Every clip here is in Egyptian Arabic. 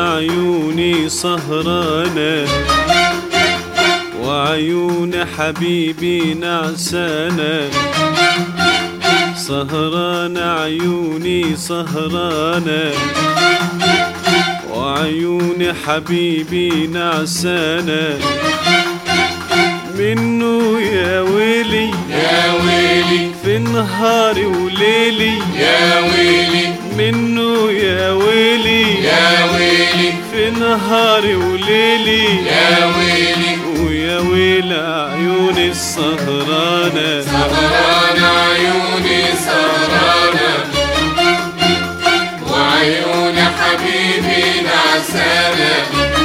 عيوني سهرانة وعيون حبيبي نعسانة سهرانة عيوني سهرانة وعيون حبيبي نعسانة منه يا ويلي يا ويلي في نهاري وليلي يا ويلي منه يا ويلي يا ويلي في نهاري وليلي يا ويلي ويا ويل عيون السهرانة سهران عيوني سهرانة وعيون حبيبي نعسانة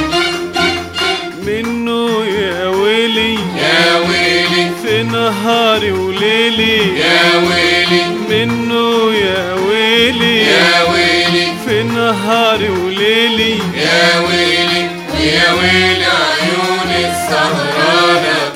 منه يا ويلي يا ويلي في نهاري وليلي يا ويلي منه يا ويلي يا ويلي في نهاري وليلي يا ويلي ويا ويلي عيوني السهرانة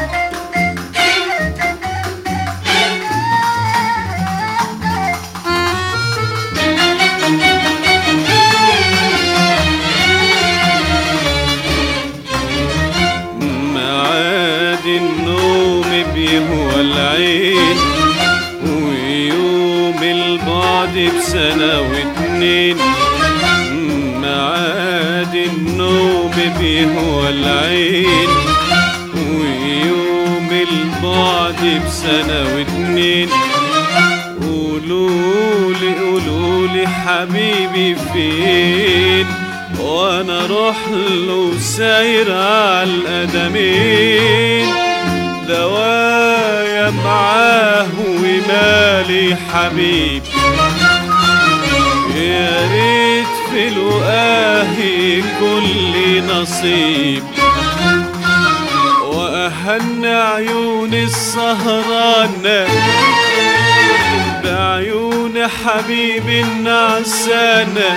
معاد النوم بيهوى العين ويوم البعد بسنة واتنين معاد النوم بيهوى العين ويوم البعد بسنة واتنين قولولي قولولي حبيبي فين وانا اروح له ساير على القدمين دوايا معاه ومالي حبيب يا ريت في لقاهي كل نصيب واهن عيون السهرانه بعيون حبيبي النعسانة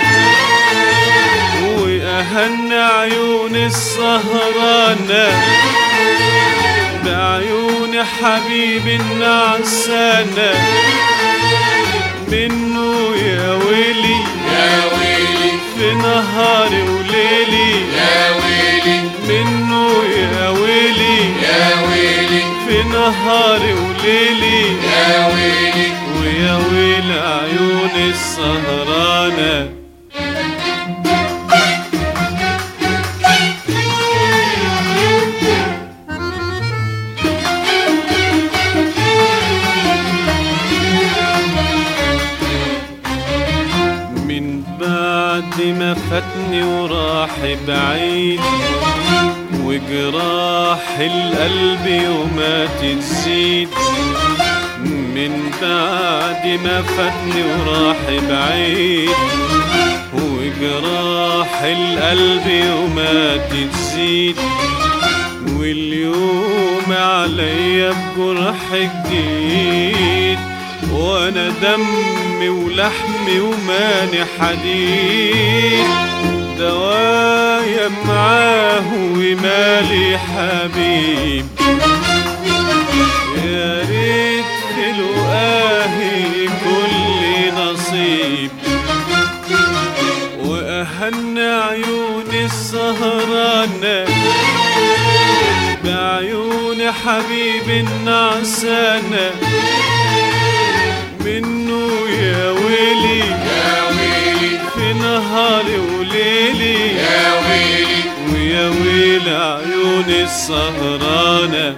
وأهن عيون السهرانة بعيون حبيبي النعسانة منه يا ويلي يا ويلي في نهاري وليلي يا ويلي منه يا ويلي يا ويلي في نهاري وليلي يا ويلي ويا ويل عيون السهرانة من بعد ما فاتني وراح بعيد وجراح القلب يومات تزيد من بعد ما فاتني وراح بعيد وجراح القلب يومات تزيد واليوم عليا بجرح جديد وانا دمي ولحمي وماني حديد دوايا معاه ومالي حبيب يا ريت في لقاهي كل نصيب وأهن عيون السهرانة بعيون حبيبي النعسانة منه يا ويلي يا ويلي في نهاري وليلي يا ويلي ويا ويل عيون السهرانة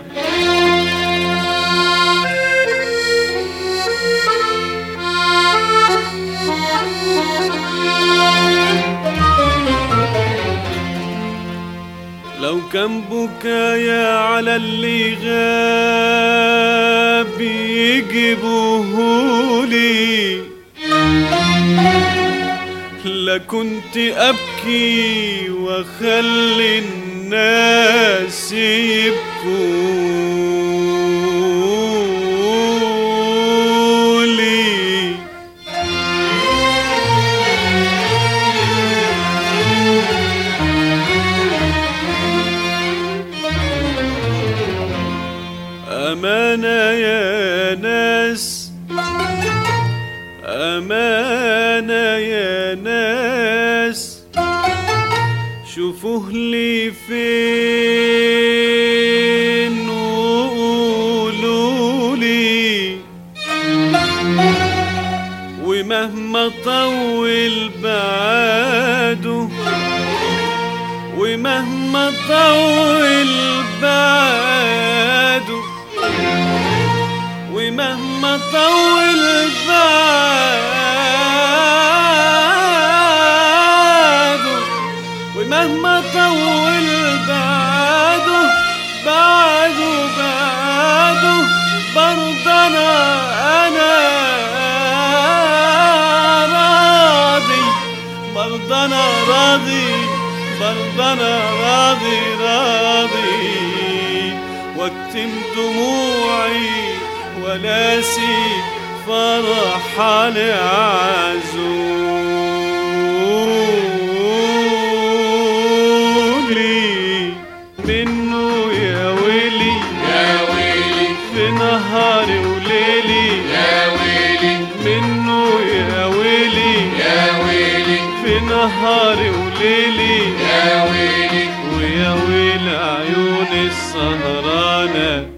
لو كان بكايا على اللي غاب يجيبوهولي لكنت أبكي وأخلي الناس يبكولي أمانة يا ناس أمانة يا ناس شوفوه لي فين وقولوا لي ومهما طول بعده ومهما طول بعده ومهما طول بعده ومهما طول بعده بعده بعده برضه انا انا راضي برضه انا راضي برضه انا راضي راضي واكتم دموعي وناسي فرح لعزولي منه يا ويلي يا ويلي في نهاري وليلي يا ويلي منه يا ويلي يا ويلي في نهاري وليلي يا ويلي ويا ويل عيون السهرانة